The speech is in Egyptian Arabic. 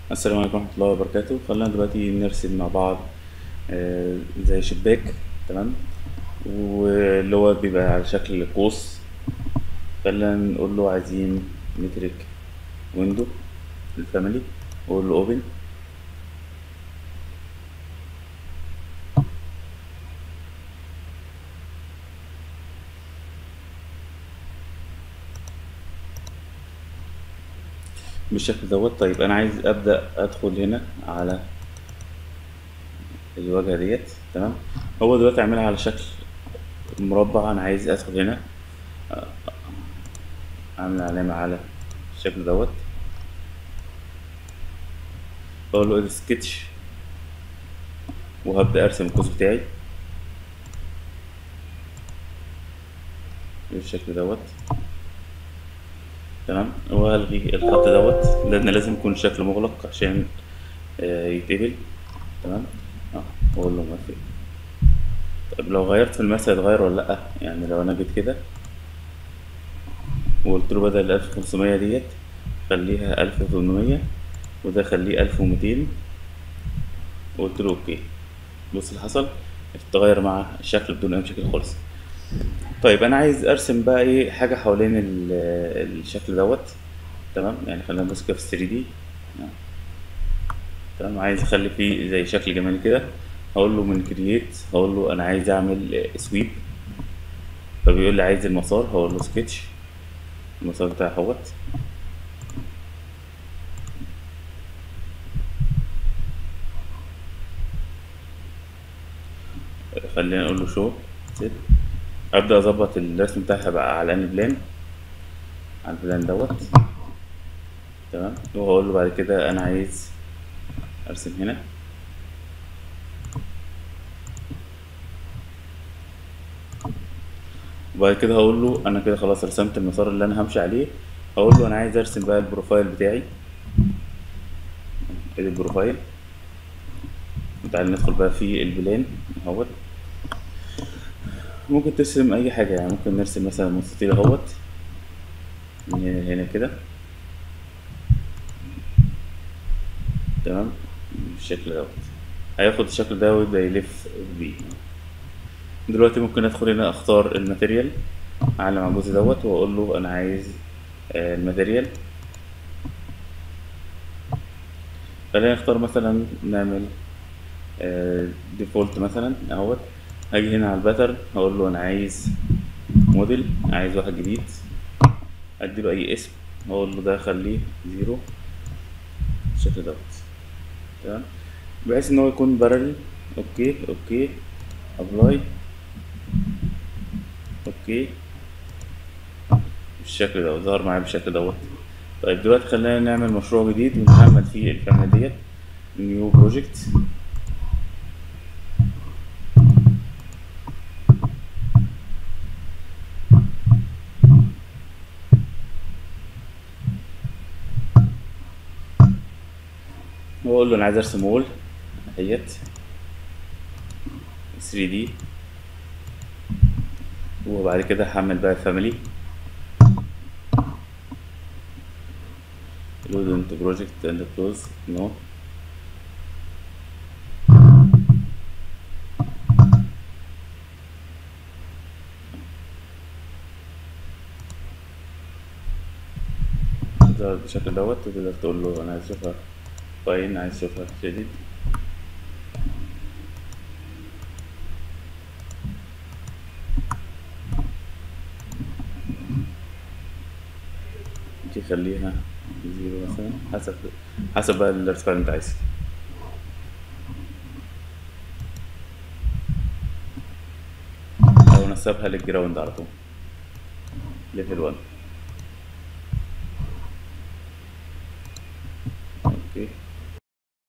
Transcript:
السلام عليكم ورحمة الله وبركاته خلينا دلوقتي نرسم مع بعض آه، زي شباك تمام واللي هو بيبقى على شكل قوس خلينا نقول له عايزين مترك ويندو الفاميلي وأقول له اوبن بالشكل دوت طيب انا عايز ابدا ادخل هنا على الواجهه ديت تمام هو دلوقتي عاملها على شكل مربع انا عايز ادخل هنا اعمل علامه على الشكل دوت اقول له سكتش وهبدا ارسم القوس بتاعي بالشكل دوت تمام والغي الخط دوت لان لازم يكون شكل مغلق عشان آه، يتقبل تمام اه اقول له موافق طيب لو غيرت في الماس هيتغير ولا لا يعني لو انا جيت كده وقلت له بدل 1500 ديت خليها 1800 وده خليه 1200 وقلت له اوكي بص اللي حصل اتغير مع الشكل بدون اي مشاكل خالص طيب انا عايز ارسم بقى ايه حاجه حوالين ال- الشكل دوت تمام يعني خلينا نبص كده في 3 دي تمام عايز اخلي فيه زي شكل جمالي كده هقول له من كرييت هقول له انا عايز اعمل سويب فبيقول لي عايز المسار هقول له سكتش المسار بتاعي اهوت خلينا نقول له شو سيت ابدا اظبط الرسم بتاعي هيبقى على انهي بلان على البلان دوت تمام وهقول له بعد كده انا عايز ارسم هنا وبعد كده هقول له انا كده خلاص رسمت المسار اللي انا همشي عليه هقول له انا عايز ارسم بقى البروفايل بتاعي ادي البروفايل تعالى ندخل بقى في البلان اهوت ممكن ترسم اي حاجه يعني ممكن نرسم مثلا مستطيل اهوت من هنا هنا كده تمام بالشكل دوت هياخد الشكل ده ويبدأ يلف بيه دلوقتي ممكن ادخل هنا اختار الماتيريال اعلم على الجزء دوت واقول له انا عايز آه، الماتيريال خلينا نختار مثلا نعمل ديفولت مثلا اهوت هاجي هنا على الباترن هقول له انا عايز موديل عايز واحد جديد اديله اي اسم هقول له ده خليه زيرو بالشكل دوت تمام بحيث ان هو يكون بارل اوكي اوكي ابلاي اوكي بالشكل دوت ظهر معايا بالشكل دوت طيب دلوقتي خلينا نعمل مشروع جديد ونعمل فيه الفاميلي ديت نيو بروجكت واقول له انا عايز ارسم وول اهيت 3 دي وبعد كده هعمل بقى فاميلي لود انت بروجكت اند كلوز نو ظهر بالشكل دوت وتقدر تقول له انا عايز اشوفها باين عايز اشوفها شديد دي خليها زيرو مثلا حسب حسب بقى الارتفاع اللي انت عايزه او نسبها للجراوند على طول ليفل 1 اوكي